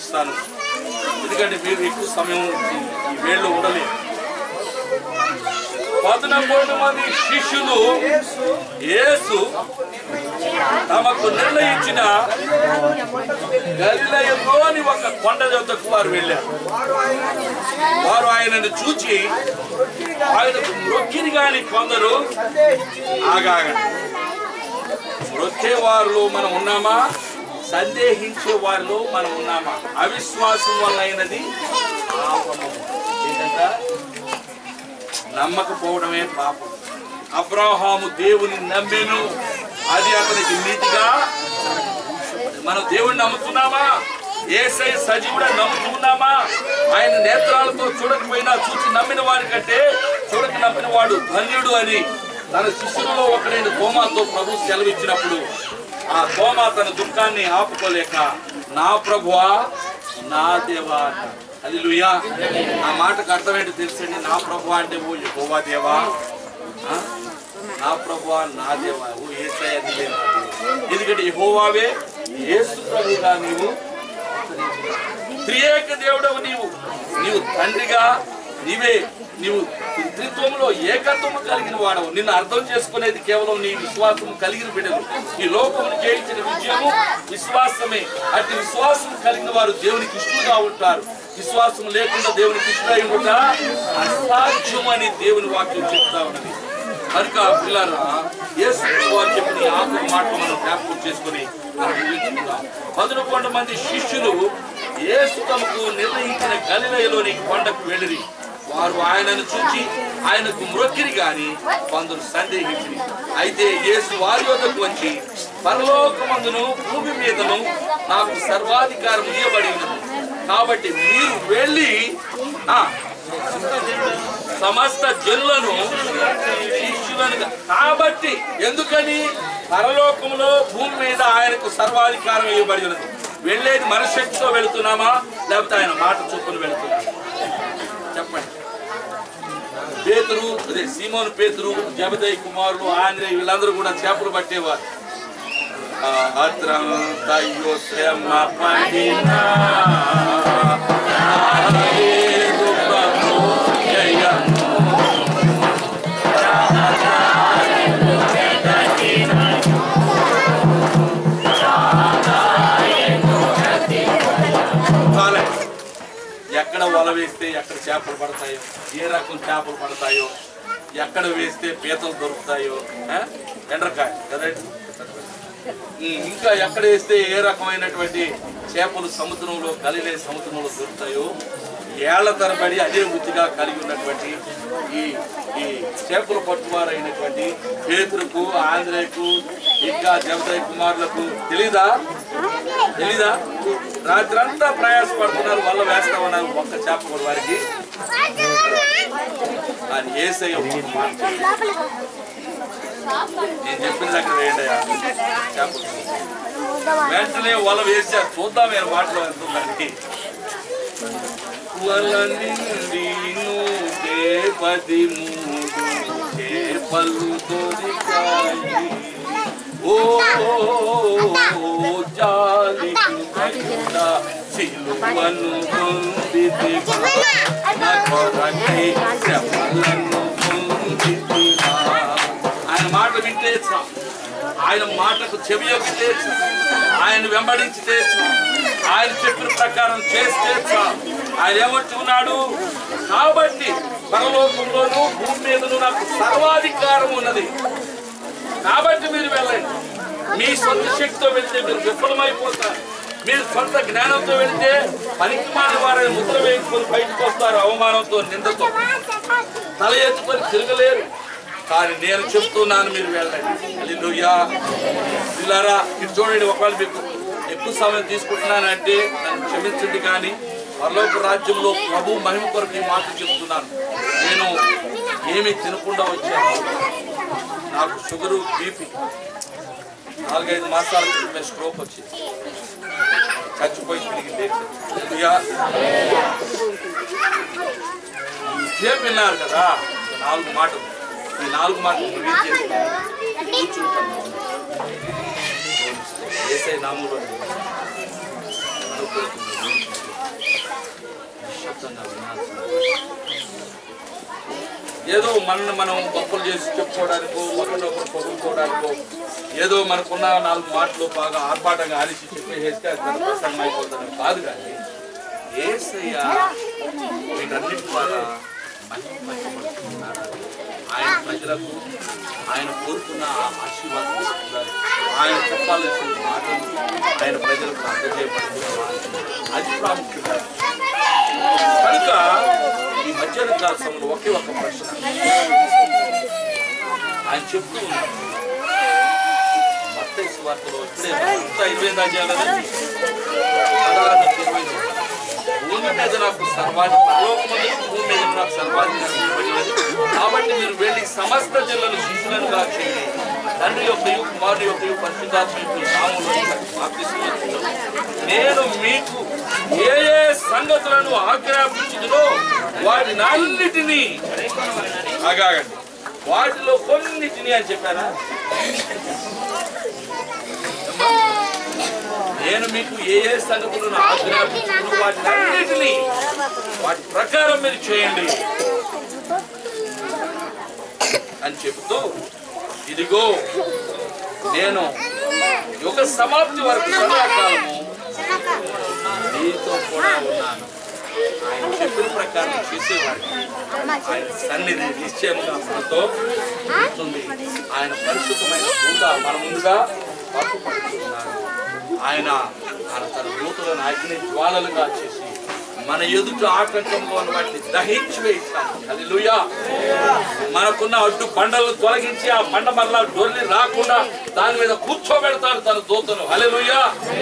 ముగిస్తాను ఎందుకంటే మీరు ఎక్కువ సమయం ఈ- ఈ వేళ్ళు ఉండలేదు పదకొండు మంది శిష్యులు యేసు తమకు నిర్ణయించిన గలిలయలోని ఒక కొండ యొద్దకు వారు వెళ్ళారు వారు ఆయనను చూచి ఆయనకు మొక్కిని గాని కొందరు ఆగాగండి మొక్కే వారిలో మనం ఉన్నామా సందేహించే వారిలో మనం ఉన్నామా అవిశ్వాసం వల్ల అయినది పాపము ఏంటంట నమ్మకపోవడమే పాపం అబ్రాహాము దేవుని నమ్మెను అది అతనికి నీతిగా మనం దేవుణ్ణి నమ్ముతున్నామా ఏసై సజీవుడ నమ్ముతున్నామా ఆయన నేత్రాలతో చూడకపోయినా చూసి నమ్మిన వారి కంటే చూడక నమ్మిన వాడు ధన్యుడు అని తన శిష్యులలో ఒకరైన తోమాతో ప్రభు సెలవిచ్చినప్పుడు ఆ తోమా తన దుఃఖాన్ని ఆపుకోలేక నా ప్రభువా నా దేవా అది ఆ మాటకు అర్థం ఏంటో తెలుసండి నా ప్రభు అంటే ఓ యెహోవా దేవా ఆ? నా ప్రభువా నా దేవా ఓ ఏసయ్య నీవే నా దేవా. ఎందుకంటే యెహోవావే యేసు ప్రభుగా నీవు త్రియేక దేవుడవు నీవు నీవు తండ్రిగా నీవే నీవు త్రిత్వంలో ఏకత్వము కలిగిన వాడవు నిన్ను అర్థం చేసుకునేది కేవలం నీ విశ్వాసం కలిగిన బిడ్డలు ఈ లోకమును జయించిన విజయము విశ్వాసమే అట్టి విశ్వాసం కలిగిన వారు దేవునికి ఇష్టలుగా ఉంటారు విశ్వాసం లేకుండా దేవునికి ఇష్టమై ఉంటా అసాధ్యం అని దేవుని వాక్యం చెప్తా ఉన్నది కనుక పిల్లరా యేసు వారు చెప్పిన ఈ ఆఖరి మాటలు మనం జ్ఞాపకం చేసుకుని మనం ముగించుకుందాం పదకొండు మంది శిష్యులు యేసు తమకు నిర్ణయించిన గలిలయలోని కొండకు వెళ్ళిరి వారు ఆయనను చూచి ఆయనకు మ్రొక్కిరి గాని కొందరు సందేహించి అయితే యేసు వారి వద్దకు వచ్చి పరలోకమందును భూమి మీదను నాకు సర్వాధికారం ఇవ్వబడి ఉన్నది కాబట్టి మీరు వెళ్ళి ఆ, సమస్త జనులను శిష్యులను కాబట్టి ఎందుకని పరలోకములో భూమి మీద ఆయనకు సర్వాధికారం ఇవ్వబడి ఉన్నది వెళ్ళేది మన శక్తితో వెళుతున్నామా లేకపోతే ఆయన మాట చొప్పున వెళుతున్నామా చెప్పండి పేతురు అదే సీమోను పేతురు జబదయ్య కుమారులు ఆంధ్రయ్య వీళ్ళందరూ కూడా చేపలు పట్టేవారు ఆ, అత్రం తయ్యో శ్రమ పడినా నాయేదు ప్రభు జయము. చాలండి. ఎక్కడ వల వేస్తే ఎక్కడ చేపలు పడతాయో ఏ రకం చేపలు పడతాయో ఎక్కడ వేస్తే పీతలు దొరుకుతాయో ఆ? ఎండ్రకాయ కదండి ఉమ్, ఇంకా ఎక్కడ వేస్తే ఏ రకమైనటువంటి చేపలు సముద్రంలో కలిలే సముద్రంలో దొరుకుతాయో ఏళ్ల తరబడి అదే వృత్తిగా కలిగి ఉన్నటువంటి ఈ ఈ చేపలు పట్టువారైనటువంటి పేతులకు ఆంధ్రేయకు ఇంకా జగదయ్య కుమారులకు తెలీదా తెలీదా రాత్రంతా ప్రయాసపడుతున్నారు వల్ల వేస్తామన్నారు ఒక్క చేప కూడా వారికి కానీ ఏసయ్య ఒక్క మాట చెప్పాడు. నేను చెప్పిన దగ్గర వేయండియా చేపలు వెంటనే వల వేసారు చూద్దాం నేను మాటలో ఎంత ఉందండి వల నిండి నూటే పది మూడు చేపలు దొరికాయి ఓ జాలి కృపయుడ సిలువను పొందితి నా కొరకై శ్రమలను పొందితివా. ఆయన మాట వింటే చాలు. ఆయన మాటకు చెవి యొక్కితే చాలు. ఆయన వెంబడించితే చాలు. ఆయన చెప్పిన ప్రకారం చేస్తే చాలు. ఆయన ఏమంటున్నాడు కాబట్టి పరలోకంలోనూ భూమి మీదను నాకు సర్వాధికారం ఉన్నది కాబట్టి మీరు వెళ్ళండి మీ సొంత శక్తితో వెళ్తే మీరు విఫలమైపోతారు మీరు సొంత జ్ఞానంతో వెళ్తే పనికి మాని వారిని ముద్ర వేసుకొని బయటకు వస్తారు అవమానంతో నిందతో తల ఎత్తుకొని తిరగలేరు కానీ నేను చెప్తున్నాను మీరు వెళ్ళండి హల్లెలూయా పిల్లారా ఇటు చూడండి ఒకవేళ మీకు ఎక్కువ సమయం తీసుకుంటున్నానంటే నన్ను క్షమించండి కానీ పరలోక రాజ్యంలో ప్రభు మహిమ కొరకు ఈ మాట చెప్తున్నాను నేను ఏమీ తినకుండా వచ్చాను నాకు షుగరు బీపీ నాలుగైదు మాసాల క్రితమే స్ట్రోక్ వచ్చింది చచ్చిపోయి తిరిగి లేచాను. హల్లెలూయా. ఇదే విన్నారు కదా ఈ నాలుగు మాటలు ఈ నాలుగు మాటలు ముగించేసి కూర్చుంటాను ఏసై నామంలో అనుకుంటున్నాను ఖచ్చితంగా వినాల్సిన ఏదో మనల్ని మనం గొప్పలు చేసి చెప్పుకోవడానికో ఒకరినొకరు పొగుడుకోవడానికో ఏదో మనకున్న నాలుగు మాటలు బాగా ఆర్భాటంగా ఆలిసి చెప్పేసేస్తే అది పెద్ద ప్రసంగం అయిపోతుందని కాదు కానీ ఏసయ్య వీటన్నిటి ద్వారా మహిమపరచబడుతున్నాడు. ఆయన ప్రజలకు ఆయన కోరుకున్న ఆ ఆశీర్వాదం ఇస్తున్నారు. ఆయన చెప్పాల్సిన మాటలు ఆయన ప్రజలకు అందజేయబడుతున్నారు అది ప్రాముఖ్యత కనుక ఈ మధ్యాహ్న కాల సమయంలో ఒకే ఒక ప్రశ్న ఆయన చెప్తూ ఉన్నారు మత్తయి సువార్తలో ఇప్పుడే మొత్తం ఇరవై ఐదు అధ్యాయాలని పదహారు నుంచి ఇరవై ఐదు. భూమి మీద నాకు సర్వాధి పరలోకమందు భూమి మీద నాకు సర్వాధికారం ఇవ్వబడినది కాబట్టి మీరు వెళ్ళి సమస్త జిల్లను శిష్యులనుగా చేయండి తండ్రి యొక్క కుమారుడు యొక్క పరిశుద్ధాత్మ యొక్క నామములో బాప్తిస్మం నేను మీకు ఏ ఏ సంగతులను ఆజ్ఞాపించుదునో వాటిని అన్నిటినీ ఆగాగండి వాటిలో కొన్నిటిని అని చెప్పారా నేను మీకు ఏ ఏ సంగతులను ఆజ్ఞాపించుకును వాటిని అన్నిటినీ వాటి ప్రకారం మీరు చేయండి అని చెబుతూ ఇదిగో నేను యుగ సమాప్తి వరకు సదాకాలము నీతో కూడా ఉన్నాను ఆయన చెప్పిన ప్రకారం చేసేవాడిని ఆయన సన్నిధి నిశ్చయముగా మనతో ఉంటుంది ఆయన పరిశుద్ధమైన దూత మన ముందుగా పట్టుపడుతున్నాడు ఆయన ఆయన తన దూతలను అగ్ని జ్వాలలుగా చేసి మన ఎదుట ఆటంకంలో ఉన్న వాటిని దహించి వేయిస్తాను హల్లెలూయా మనకున్న అడ్డు బండలను తొలగించి ఆ బండ మరలా డొల్లి రాకుండా దాని మీద కూర్చోబెడతాడు తన దూతను హల్లెలూయా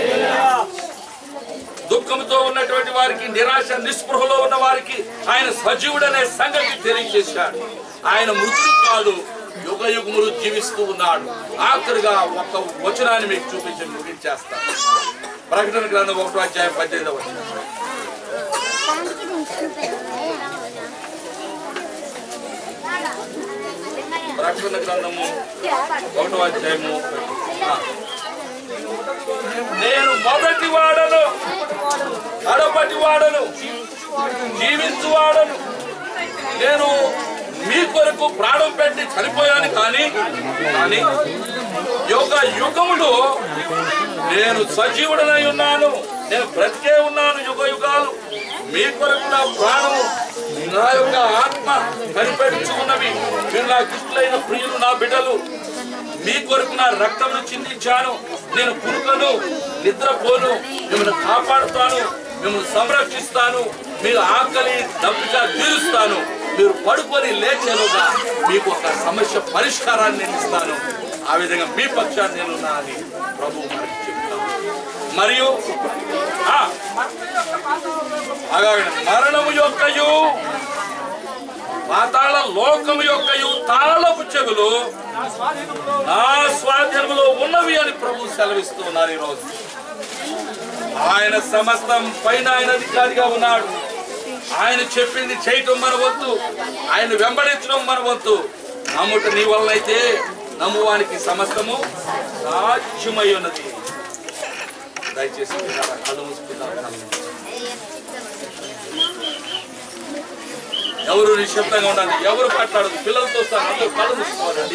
దుఃఖంతో ఉన్నటువంటి వారికి నిరాశ నిస్పృహలో ఉన్న వారికి ఆయన సజీవుడనే సంగతి తెలియజేశాడు ఆయన మృతుడు కాదు యుగ యుగములు జీవిస్తూ ఉన్నాడు ఆఖరిగా ఒక వచనాన్ని మీకు చూపించి ముగించేస్తాను ప్రకటన గ్రంథం ఒకటో అధ్యాయం పద్దెనిమిదవ వచనం ప్రకటన గ్రంథము ఒకటో అధ్యాయము ఆ. నేను మొదటి వాడను కడపటి వాడను జీవించు వాడను నేను మీ కొరకు ప్రాణం పెట్టి చనిపోయాను కానీ కానీ యుగ యుగములు నేను సజీవుడనై ఉన్నాను నేను బ్రతికే ఉన్నాను యుగ యుగాలు మీ కొరకు నా ప్రాణము నా యొక్క ఆత్మ కనిపెడుచున్నవి మీరు నాకు ఇష్టలైన ప్రియులు నా బిడ్డలు మీ కొరకు నా రక్తమును చిందించాను నేను పురుకను నిద్రపోను మిమ్మల్ని కాపాడుతాను మిమ్మల్ని సంరక్షిస్తాను మీరు ఆకలి దప్పిక తీరుస్తాను మీరు పడుకొని లేచేలుగా మీకు ఒక సమస్య పరిష్కారాన్ని నేను ఇస్తాను ఆ విధంగా మీ పక్షాన్ని నేను ఉన్నా అని ప్రభు మనకి చెప్తాను మరియు ఆ, ఆగాగండి. మరణము యొక్కయు పాతాళ లోకము యొక్కయు తాళపు చెవులు నా స్వాధీనంలో ఉన్నవి అని ప్రభు సెలవిస్తూ ఉన్నారు ఈరోజు ఆయన సమస్తం పైన ఆయన అధికారిగా ఉన్నాడు ఆయన చెప్పింది చేయటం మన వంతు ఆయన వెంబడించడం మన వంతు నమ్ముట నీ వల్ల అయితే నమ్మువానికి సమస్తము సాధ్యమై ఉన్నది దయచేసి పిల్లల కళ్ళు మూసుకుందాం కళ్ళు మూసుకుందాం. ఎవరు నిశ్శబ్దంగా ఉండాలి ఎవరు మాట్లాడదు పిల్లలతో వస్తారు అందరూ కళ్ళు మూసుకోవాలండి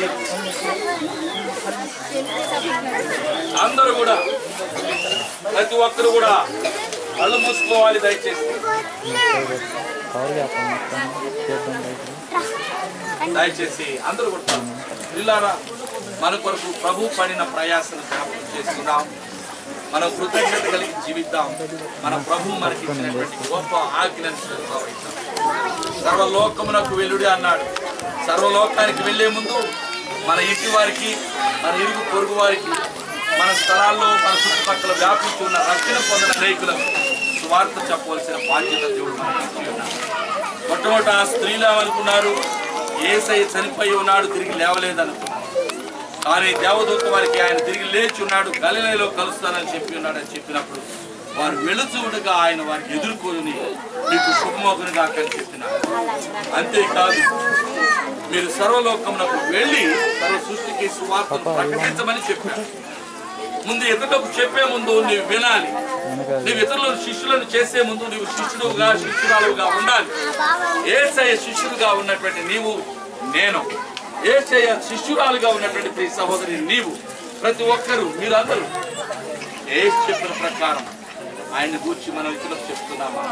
అందరూ కూడా ప్రతి ఒక్కరు కూడా కళ్ళు మూసుకోవాలి దయచేసి కవర్ చేస్తాం మొత్తం చేద్దాం బయట దయచేసి అందరూ కూడా పిల్లారా మన కొరకు ప్రభు పడిన ప్రయాసను జ్ఞాపకం చేసుకుందాం మనం కృతజ్ఞత కలిగి జీవిద్దాం మన ప్రభు మనకి ఇచ్చినటువంటి గొప్ప ఆజ్ఞను గౌరవిద్దాం సర్వలోకమునకు వెలుడి అన్నాడు సర్వలోకానికి వెళ్లే ముందు మన ఇంటి వారికి మన ఇరుగు పొరుగు వారికి మన స్థలాల్లో మన చుట్టుపక్కల వ్యాపించి ఉన్న రక్షణ పొందిన అనేకులకు సువార్త చెప్పవలసిన బాధ్యత దేవుడు మనకి ఇచ్చి ఉన్నాడు మొట్టమొదట ఆ స్త్రీలు ఏమనుకున్నారు ఏసై చనిపోయి ఉన్నాడు తిరిగి లేవలేదనుకున్నారు కానీ దేవదూత వారికి ఆయన తిరిగి లేచి ఉన్నాడు గలిలలో కలుస్తానని చెప్పి ఉన్నాడని చెప్పినప్పుడు వారు వెళుచుండగా ఆయన వారికి ఎదుర్కొని మీకు శుభమోకనుగా అని చెప్పినారు అంతేకాదు మీరు సర్వలోకమునకు వెళ్ళి సర్వ సృష్టికి సువార్తను ప్రకటించమని చెప్పారు ముందు ఇతరులకు చెప్పే ముందు నీవు వినాలి వెనక నీవు ఇతరులను శిష్యులను చేసే ముందు నీవు శిష్యుడుగా శిష్యురాలుగా ఉండాలి ఏసయ్య శిష్యుడుగా ఉన్నటువంటి నీవు నేను ఏసయ్య శిష్యురాలుగా ఉన్నటువంటి ప్రియ సహోదరి నీవు ప్రతి ఒక్కరూ మీరందరూ ఏ చెప్పిన ప్రకారం ఆయన గూర్చి మనం ఇతరులకు చెప్తున్నామా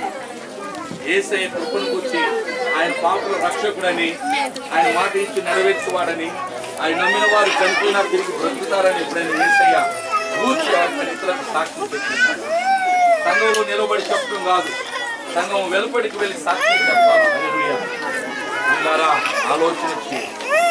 ఏసయ్య కృపను గూర్చి ఆయన పాపల రక్షకుడని ఆయన మాట ఇచ్చి నెరవేర్చువాడని ఆయన నమ్మిన వారు చనిపోయినా తిరిగి బ్రతుకుతారని ఎప్పుడైనా ఏసయ్య గూర్చి ఆయన ఇతరులకు సాక్ష్యం చెప్తున్నాడు సంఘంలో నిలబడి చెప్పడం కాదు సంఘం వెలుపడికి వెళ్ళి సాక్ష్యం చెప్పాలి హల్లెలూయా. పిల్లారా ఆలోచన చేయి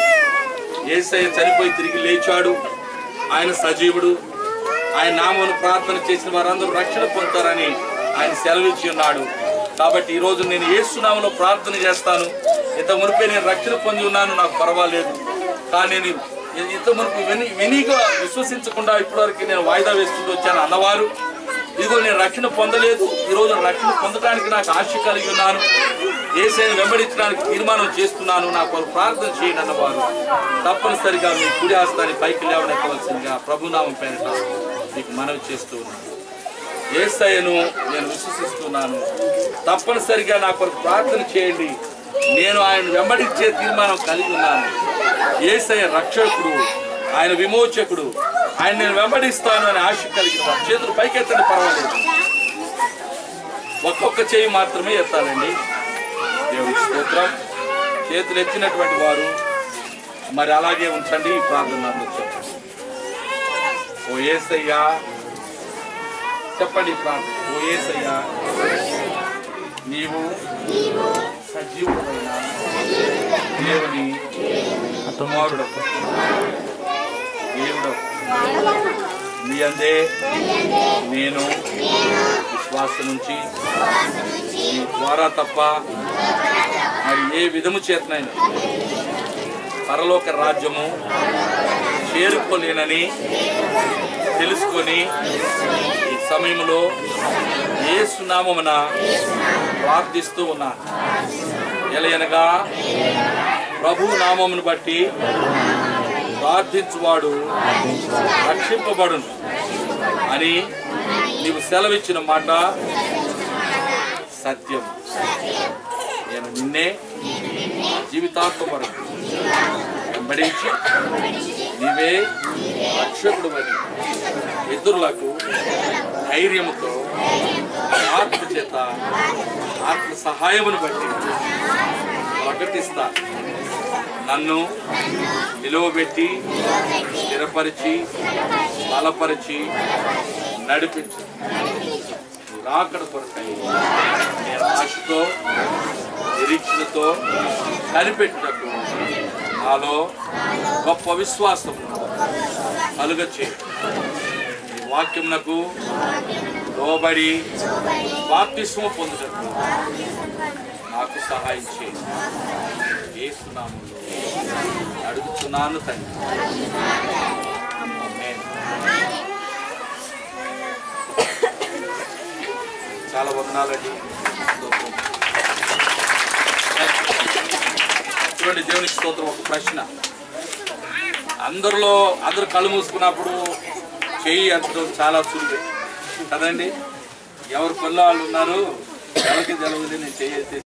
ఏసయ్య చనిపోయి తిరిగి లేచాడు ఆయన సజీవుడు ఆయన నామమును ప్రార్థన చేసిన వారందరూ రక్షణ పొందుతారని ఆయన సెలవిచ్చి ఉన్నాడు కాబట్టి ఈ రోజు నేను ఏసునామలో ప్రార్థన చేస్తాను ఇంత మునిపే నేను రక్షణ పొంది ఉన్నాను నాకు పర్వాలేదు కానీ నేను ఇంత మునుపు విని వినిగా విశ్వసించకుండా ఇప్పటివరకు నేను వాయిదా వేసుకుంటూ వచ్చాను అన్నవారు ఇదిగో నేను రక్షణ పొందలేదు ఈ రోజు రక్షణ పొందడానికి నాకు ఆశ కలిగి ఉన్నాను ఏసైని వెంబడించడానికి తీర్మానం చేస్తున్నాను నా కొరకు ప్రార్థన చేయండి అన్నవారు తప్పనిసరిగా మీ కుడి హస్తాన్ని పైకి లేవనెత్తవలసిందిగా ప్రభునామం పేరిట మీకు మనవి చేస్తూ ఉన్నాను ఏసయ్యను నేను విశ్వసిస్తున్నాను తప్పనిసరిగా నా కొరకు ప్రార్థన చేయండి నేను ఆయన వెంబడించే తీర్మానం కలిగి ఉన్నాను ఏసయ్య రక్షకుడు ఆయన విమోచకుడు ఆయన నేను వెంబడిస్తాను అని ఆశ కలిగిన వారు చేతులు పైకెత్తండి పర్వాలేదు ఒక్కొక్క చేయి మాత్రమే ఎత్తాలండి దేవుడి స్తోత్రం చేతులు ఎత్తినటువంటి వారు మరి అలాగే ఉంచండి ఈ ప్రార్థన నాతో చెప్పండి ఓ ఏసయ్యా చెప్పండి ఈ ప్రార్థన ఓ ఏసయ్యా నీవు సజీవుడైన దేవుని కుమారుడు దేవుడు మీ అందే నేను విశ్వాసం నుంచి మీ ద్వారా తప్ప మరి ఏ విధము చేతనైనా పరలోక రాజ్యము చేరుకోలేనని తెలుసుకొని ఈ సమయంలో ఏ సునామమున ప్రార్థిస్తూ ఉన్నాను ఎలయనగా ప్రభు నామమును బట్టి ప్రార్థించువాడు రక్షింపబడును అని నీవు సెలవిచ్చిన మాట సత్యం నేను నిన్నే జీవితాంతం వరకు వెంబడించి నీవే రక్షకుడు అని ఇతరులకు ధైర్యముతో ఆత్మ చేత ఆత్మ సహాయమును బట్టి ప్రకటిస్తా నన్ను నిలువబెట్టి స్థిరపరిచి బలపరిచి నడిపించు రాకడ కొరకై నేను ఆశతో నిరీక్షణతో కనిపెట్టుటకు నాలో గొప్ప విశ్వాసం కలుగచే ఈ వాక్యమునకు లోబడి బాప్తిస్మ పొందుటకు నాకు సహాయం చేయి ఏసునామంలో అడుగుతున్నాను తండ్రి ఆమేన్. చాలా వందనాలండి స్తోత్రం. చూడండి దేవుని స్తోత్రం ఒక ప్రశ్న అందరిలో అందరు కళ్ళు మూసుకున్నప్పుడు చెయ్యి ఎత్తడం చాలా సులువే కదండి ఎవరు పిల్లవాళ్ళు ఉన్నారు ఎవరికి తెలియదు నేను చెయ్యి ఎత్తి